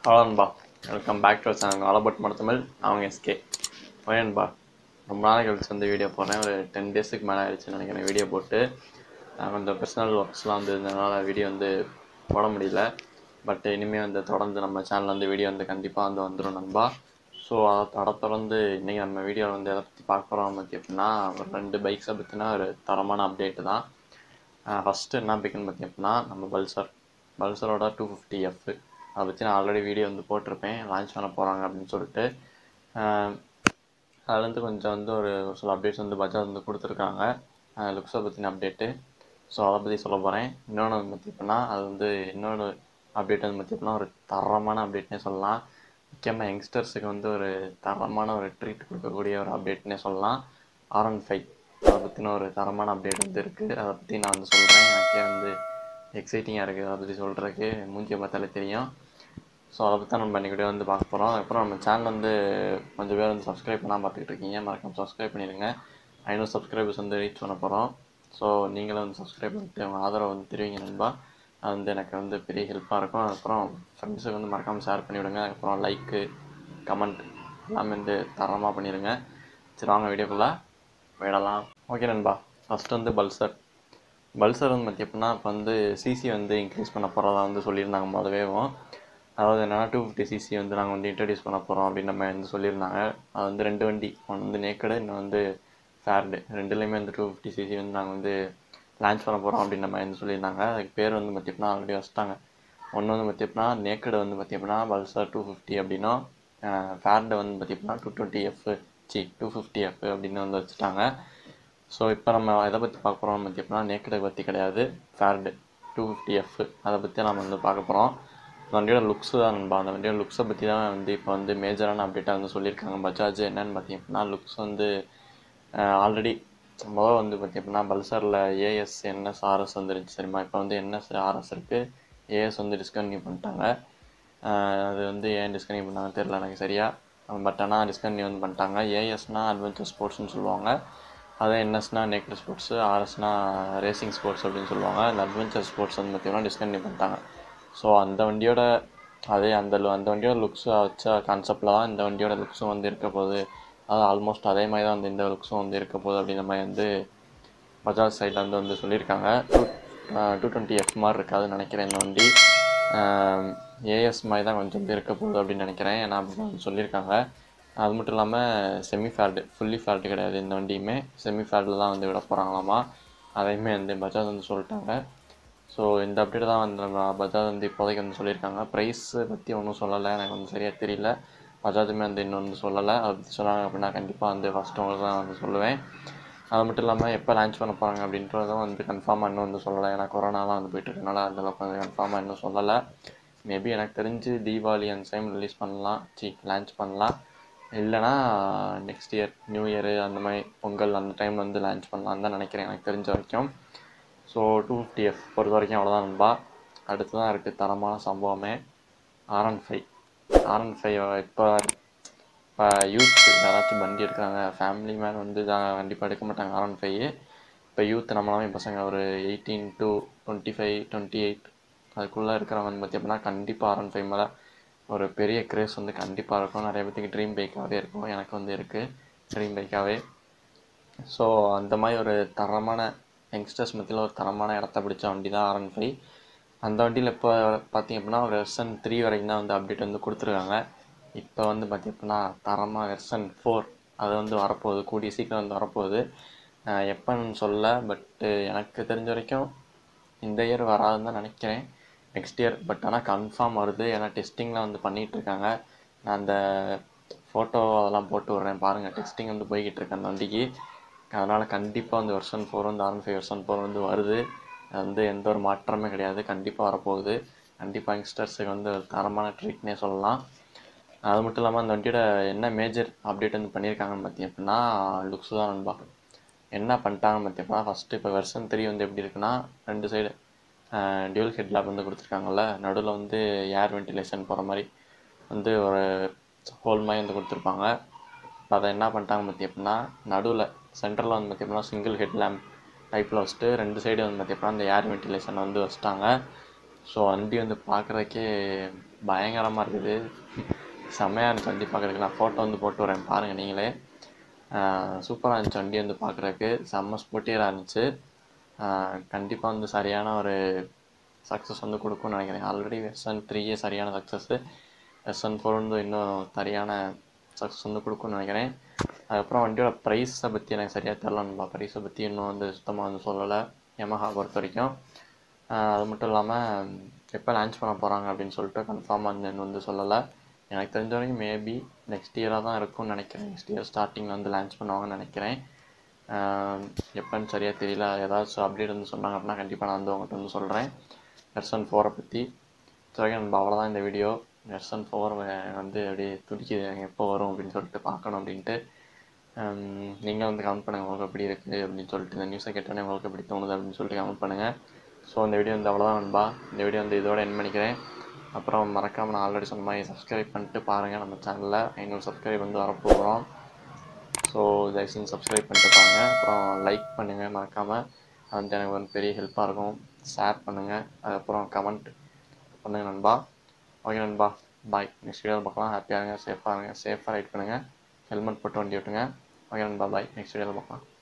hello நண்பா welcome back to channel all about மடத்தமிழ் அவங்க எஸ்கே ஓகே நண்பா ரொம்ப நாளைக்கு கழிச்சு வந்து வீடியோ போடுறேன் ஒரு டென் டேஸுக்கு மேலே ஆயிடுச்சுன்னு நினைக்கிறேன் வீடியோ போட்டு நான் கொஞ்சம் பர்சனல் ஒர்க்ஸ்லாம் வந்து இருந்ததுனால வீடியோ வந்து போட முடியல பட் இனிமேல் வந்து தொடர்ந்து நம்ம சேனல் வந்து வீடியோ வந்து கண்டிப்பாக வந்து வந்துடும் நண்பா ஸோ அதை தட தொடர்ந்து இன்றைக்கி நம்ம வீடியோவில் வந்து எதை பற்றி பார்க்க போகிறோம் பற்றி அப்படின்னா ஒரு ரெண்டு பைக்ஸை பற்றினா ஒரு தரமான அப்டேட்டு தான் ஃபஸ்ட்டு என்ன பைக்குன்னு பார்த்தி அப்படின்னா நம்ம பல்சர் பல்சரோட டூ ஃபிஃப்டி எஃப் அதை பற்றி நான் ஆல்ரெடி வீடியோ வந்து போட்டிருப்பேன் லான்ச் பண்ண போகிறாங்க அப்படின்னு சொல்லிட்டு ஆஹ் அதுலேருந்து கொஞ்சம் வந்து ஒரு ஒரு சில அப்டேட்ஸ் வந்து பஜாஜ் வந்து கொடுத்துருக்காங்க லுக்ஸை பற்றின அப்டேட்டு ஸோ அதை பற்றி சொல்ல போகிறேன் இன்னொன்று வந்து பற்றி அப்படின்னா அது வந்து இன்னொரு அப்டேட் வந்து பற்றி அப்படின்னா ஒரு தரமான அப்டேட்னே சொல்லலாம் முக்கியமாக யங்ஸ்டர்ஸுக்கு வந்து ஒரு தரமான ஒரு ட்ரீட் கொடுக்கக்கூடிய ஒரு அப்டேட்னே சொல்லலாம் ஆர் ஒன் ஃபைவ் அதை பற்றின ஒரு தரமான அப்டேட் வந்து இருக்குது அதை பற்றி நான் வந்து சொல்கிறேன் எனக்கே வந்து எக்ஸைட்டிங்காக இருக்குது அதை பற்றி சொல்கிறதுக்கு மூஞ்சியை பார்த்தாலே தெரியும் ஸோ அதை பற்றி தான் நம்ம இன்றைக்கி வந்து பார்க்க போகிறோம் அதுக்கப்புறம் நம்ம சேனல் வந்து கொஞ்சம் பேர் வந்து சப்ஸ்கிரைப் பண்ணாமல் பார்த்துக்கிட்டு இருக்கீங்க மறக்காம சப்ஸ்கிரைப் பண்ணிடுங்க ஐநூறு சப்ஸ்கிரைபர்ஸ் வந்து ரீச் பண்ண போகிறோம் ஸோ நீங்களும் வந்து சப்ஸ்கிரைப் பண்ணிட்டு உங்கள் ஆதரவை வந்து தெரிவிங்க நண்பா அது வந்து எனக்கு வந்து பெரிய ஹெல்ப்பாக இருக்கும் அதுக்கப்புறம் ஃப்ரெண்ட்ஸுக்கு வந்து மறக்காமல் ஷேர் பண்ணிவிடுங்க அதுக்கப்புறம் லைக்கு கமெண்ட் எல்லாமே வந்து தரமாக பண்ணிடுங்க சரி வாங்க வீடியோக்குள்ளே போயிடலாம் ஓகே நண்பா ஃபஸ்ட்டு வந்து பல்சர் பல்சர் வந்து பார்த்தி அப்படின்னா இப்போ வந்து சிசி வந்து இன்க்ரீஸ் பண்ண போகிறதா வந்து சொல்லியிருந்தாங்க முதவேவும் அதாவது என்னென்னா டூ ஃபிஃப்டி சிசி வந்து நாங்கள் வந்து இன்ட்ரடியூஸ் பண்ண போகிறோம் அப்படின்னு நம்ம வந்து சொல்லியிருந்தாங்க அது வந்து ரெண்டு வண்டி ஒன்று வந்து நேக்கடு இன்னும் வந்து ஃபேர்டு ரெண்டுலேயுமே வந்து டூ ஃபிஃப்டி சிசி வந்து நாங்கள் வந்து லான்ச் பண்ண போகிறோம் அப்படின்னு நம்ம வந்து சொல்லியிருந்தாங்க அதுக்கு பேர் வந்து பார்த்தி அப்படின்னா ஆல்ரெடி வச்சிட்டாங்க ஒன்று வந்து பார்த்தி அப்படின்னா நேக்கடு வந்து பார்த்தி அப்படின்னா பல்சர் டூ ஃபிஃப்டி அப்படின்னும் ஃபேர்டு வந்து பார்த்தி அப்படின்னா two twenty F C two fifty F அப்படின்னு வந்து வச்சுட்டாங்க ஸோ இப்போ நம்ம எதை பற்றி பார்க்க போகிறோம் பற்றி அப்படின்னா நேக்கடை பற்றி கிடையாது ஃபேர்டு டூ ஃபிஃப்டி எஃப் அதை பற்றி நம்ம வந்து பார்க்க போகிறோம் அந்த வண்டியோட லுக்ஸு தான் நண்பா அந்த வண்டியோட லுக்ஸை பற்றி தான் வந்து இப்போ வந்து மேஜரான அப்டேட்டாக வந்து சொல்லியிருக்காங்க பஜாஜ் என்னன்னு பார்த்தீங்க அப்படின்னா லுக்ஸ் வந்து ஆல்ரெடி முதல் வந்து பார்த்தி அப்படின்னா பல்சரில் ஏஎஸ் என்எஸ் ஆர்எஸ் வந்துருச்சு சரிம்மா இப்போ வந்து என்எஸ் ஆர்எஸ் இருக்குது ஏஎஸ் வந்து டிஸ்கன்டினியூ பண்ணிட்டாங்க அது வந்து ஏன் டிஸ்கன்டினியூ பண்ணாங்க தெரில எனக்கு சரியாக பட் ஆனால் டிஸ்கன்டினியூ வந்து பண்ணிட்டாங்க ஏஎஸ்னால் அட்வென்ச்சர் ஸ்போர்ட்ஸ்னு சொல்லுவாங்க அதே என்எஸ்னா நேக்கட் ஸ்போர்ட்ஸு ஆர்எஸ்னா ரேசிங் ஸ்போர்ட்ஸ் அப்படின்னு சொல்லுவாங்க இந்த அட்வென்ச்சர் ஸ்போர்ட்ஸ் வந்து பார்த்திங்கன்னா டிஸ்கன்டினியூ பண்ணிட்டாங்க ஸோ அந்த வண்டியோட அதே அந்த அந்த வண்டியோட லுக்ஸ் வச்ச கான்செப்டில் தான் இந்த வண்டியோட லுக்ஸும் வந்து இருக்க போகுது அதாவது ஆல்மோஸ்ட் அதே மாதிரி தான் அந்த இந்த லுக்ஸும் வந்து இருக்க போகுது அப்படின்ற மாதிரி வந்து பஜாஜ் சைடில் வந்து வந்து சொல்லியிருக்காங்க டூ டூ டுவெண்ட்டி எஃப் மாதிரி இருக்காதுன்னு நினைக்கிறேன் இந்த வண்டி ஏஎஸ் மாதிரி தான் கொஞ்சம் இருக்க போகுது அப்படின்னு நினைக்கிறேன் ஏன்னா அப்படி தான் சொல்லியிருக்காங்க அது மட்டும் இல்லாமல் செமி ஃபேர்டு ஃபுல்லி ஃபேர்டு கிடையாது இந்த வண்டியுமே செமி ஃபேர்டில் தான் வந்து விட போகிறாங்களாமா அதையுமே வந்து பஜாஜ் வந்து சொல்லிட்டாங்க ஸோ இந்த அப்டேட் தான் வந்து நம்ம பஜாஜ் வந்து இப்போதைக்கு வந்து சொல்லியிருக்காங்க ப்ரைஸு பற்றி ஒன்றும் சொல்லலை எனக்கு வந்து சரியாக தெரியல பஜாஜுமே வந்து இன்னும் வந்து சொல்லலை அதை பற்றி சொன்னாங்க அப்படின்னா கண்டிப்பாக வந்து ஃபஸ்ட்டு உங்களுக்கு தான் வந்து சொல்லுவேன் அது மட்டும் இல்லாமல் எப்போ லான்ச் பண்ண போகிறாங்க அப்படின்றதும் வந்து கன்ஃபார்மாக இன்னும் வந்து சொல்லலை ஏன்னா கொரோனாலாம் வந்து போயிட்டு இருக்கனால அந்தளவுக்கு வந்து கன்ஃபார்மாக இன்னும் சொல்லலை மேபி எனக்கு தெரிஞ்சு தீபாவளி அந்த டைம் ரிலீஸ் பண்ணலாம் சி லான்ச் பண்ணலாம் இல்லைனா நெக்ஸ்ட் இயர் நியூ இயரு அந்த மாதிரி பொங்கல் அந்த டைம் வந்து லான்ச் பண்ணலாம் தான் நினைக்கிறேன் எனக்கு தெரிஞ்ச வரைக்கும் ஸோ டூ ஃபிஃப்டி எஃப் பொறுத்த வரைக்கும் அவ்வளோதான் நண்பா அடுத்து தான் இருக்குது தரமான சம்பவமே R one five R one five இப்போ இப்போ யூத் யாராச்சும் வண்டி எடுக்கிறாங்க ஃபேமிலி மேன் வந்து கண்டிப்பாக எடுக்க மாட்டாங்க ஆர் ஒன் ஃபைவ் இப்போ யூத் நம்மளாமே பசங்க ஒரு eighteen to twenty five twenty eight அதுக்குள்ளே இருக்கிறவங்க வந்து பார்த்தி அப்படின்னா கண்டிப்பாக ஆர் ஒன் ஃபைவ் மேலே ஒரு பெரிய கிரேஸ் வந்து கண்டிப்பாக இருக்கும் நிறைய பேத்துக்கு ட்ரீம் பைக்காகவே இருக்கும் எனக்கு வந்து இருக்குது ட்ரீம் பைக்காகவே ஸோ அந்த மாதிரி ஒரு தரமான யங்ஸ்டர்ஸ் மத்தியில் ஒரு தரமான இடத்த பிடிச்ச வண்டி தான் ஆர் ஒன் ஃபைவ் அந்த வண்டியில் இப்போ பார்த்திங்க அப்படின்னா ஒரு வெர்சன் த்ரீ வரைக்கும் தான் வந்து அப்டேட் வந்து கொடுத்துருக்காங்க இப்போ வந்து பார்த்திங்க அப்படின்னா தரமாக வெர்சன் ஃபோர் அது வந்து வரப்போகுது கூடிய சீக்கிரம் வந்து வரப்போகுது எப்போன்னு சொல்ல பட்டு எனக்கு தெரிஞ்ச வரைக்கும் இந்த இயர் வராதுன்னு தான் நினைக்கிறேன் நெக்ஸ்ட் இயர் பட் ஆனால் கன்ஃபார்ம் வருது ஏன்னா டெஸ்டிங்லாம் வந்து பண்ணிகிட்ருக்காங்க நான் அந்த ஃபோட்டோ அதெல்லாம் போட்டு விட்றேன் பாருங்கள் டெஸ்டிங் வந்து போய்கிட்டு இருக்கு அந்த வண்டிக்கு அதனால் கண்டிப்பாக வந்து வெர்ஷன் ஃபோர் வந்து ஆர் ஃபைவ் வெர்ஷன் ஃபோர் வந்து வருது அது வந்து எந்த ஒரு மாற்றமே கிடையாது கண்டிப்பாக வரப்போகுது கண்டிப்பாக யங்ஸ்டர்ஸுக்கு வந்து ஒரு தரமான ட்ரீட்னே சொல்லலாம் அது மட்டும் இல்லாமல் அந்த வண்டியோட என்ன மேஜர் அப்டேட் வந்து பண்ணியிருக்காங்கன்னு பார்த்திங்க அப்படின்னா லுக்ஸ் தான் நண்பா என்ன பண்ணிட்டாங்கன்னு பார்த்தி அப்படின்னா ஃபஸ்ட்டு இப்போ வெர்ஷன் த்ரீ வந்து எப்படி இருக்குன்னா ரெண்டு சைடு டியூல் ஹெட் லேப் வந்து கொடுத்துருக்காங்கல்ல நடுவில் வந்து ஏர் வென்டிலேஷன் போகிற மாதிரி வந்து ஒரு ஹோல் மாதிரி வந்து கொடுத்துருப்பாங்க இப்போ அதை என்ன பண்ணிட்டாங்க பார்த்தி அப்படின்னா நடுவில் சென்டரில் வந்து பார்த்தி அப்படின்னா சிங்கிள் ஹெட் லேம்ப் டைப்பில் வச்சுட்டு ரெண்டு சைடு வந்து பார்த்தி அப்படின்னா அந்த ஏர் வென்டிலேஷன் வந்து வச்சுட்டாங்க ஸோ வண்டி வந்து பார்க்குறதுக்கே பயங்கரமாக இருக்குது செம்மையாக இருந்துச்சு வண்டி பார்க்குறதுக்கு நான் ஃபோட்டோ வந்து போட்டு வரேன் பாருங்கள் நீங்களே சூப்பராக இருந்துச்சு வண்டி வந்து பார்க்குறதுக்கு செம்ம ஸ்போர்ட்டியராக இருந்துச்சு கண்டிப்பாக வந்து சரியான ஒரு சக்ஸஸ் வந்து கொடுக்கும்னு நினைக்கிறேன் ஆல்ரெடி எஸ்என் த்ரீயே சரியான சக்ஸஸ்ஸு எஸ்என் ஃபோர் வந்து இன்னும் சரியான சக்ஸஸ் வந்து கொடுக்கும்னு நினைக்கிறேன் அதுக்கப்புறம் வண்டியோட ப்ரைஸை பற்றி எனக்கு சரியாக தெரிலன்பா ப்ரைஸை பற்றி இன்னும் வந்து சுத்தமாக வந்து சொல்லலை Yamaha பொறுத்த வரைக்கும் ஆஹ் அது மட்டும் இல்லாமல் எப்போ லான்ச் பண்ண போகிறாங்க அப்படின்னு சொல்லிட்டு கன்ஃபார்மாக வந்து இன்னும் வந்து சொல்லலை எனக்கு தெரிஞ்ச வரைக்கும் மேபி நெக்ஸ்ட் இயராக தான் இருக்கும்னு நினைக்கிறேன் நெக்ஸ்ட் இயர் ஸ்டார்டிங்கில் வந்து லான்ச் பண்ணுவாங்கன்னு நினைக்கிறேன் ஆஹ் எப்போன்னு சரியாக தெரியல ஏதாச்சும் அப்டேட் வந்து சொன்னாங்க அப்படின்னா கண்டிப்பாக நான் வந்து உங்கள்கிட்ட வந்து சொல்கிறேன் எர்சன் ஃபோரை பற்றி சரி நம்ம அவ்வளோதான் இந்த வீடியோ எர்சன் ஃபோர் வந்து அப்படியே துடிக்குது எப்போ வரும் அப்படின்னு சொல்லிட்டு பார்க்கணும் அப்படின்ட்டு நீங்கள் வந்து கமெண்ட் பண்ணுங்கள் உங்களுக்கு எப்படி இருக்குது அப்படின்னு சொல்லிட்டு இந்த நியூஸை கேட்டோன்னே உங்களுக்கு எப்படி தோணுது அப்படின்னு சொல்லிட்டு கமெண்ட் பண்ணுங்கள் ஸோ இந்த வீடியோ வந்து அவ்வளோதான் நண்பா இந்த வீடியோ வந்து இதோட என் பண்ணிக்கிறேன் அப்புறம் மறக்காமல் நான் ஆல்ரெடி சொன்ன மாதிரி சப்ஸ்கிரைப் பண்ணிட்டு பாருங்கள் நம்ம சேனலில் ஐநூறு சப்ஸ்கிரைப் வந்து வரப்போகிறோம் ஸோ தயவு செஞ்சு சப்ஸ்கிரைப் பண்ணிட்டு பாருங்க அப்புறம் லைக் பண்ணுங்கள் மறக்காமல் அது வந்து எனக்கு வந்து பெரிய ஹெல்ப்பாக இருக்கும் ஷேர் பண்ணுங்கள் அதுக்கப்புறம் கமெண்ட் பண்ணுங்கள் நண்பா ஓகே நண்பா பாய் நெக்ஸ்ட் வீடியோவில் பார்க்கலாம் ஹாப்பியாக இருங்க சேஃபாக இருங்க சேஃபாக ரைட் பண்ணுங்கள் ஹெல்மெட் போட்டு வண்டி ஓட்டுங்க ஓகே நண்பா பாய் நெக்ஸ்ட் வீடியோவில் பார்க்கலாம்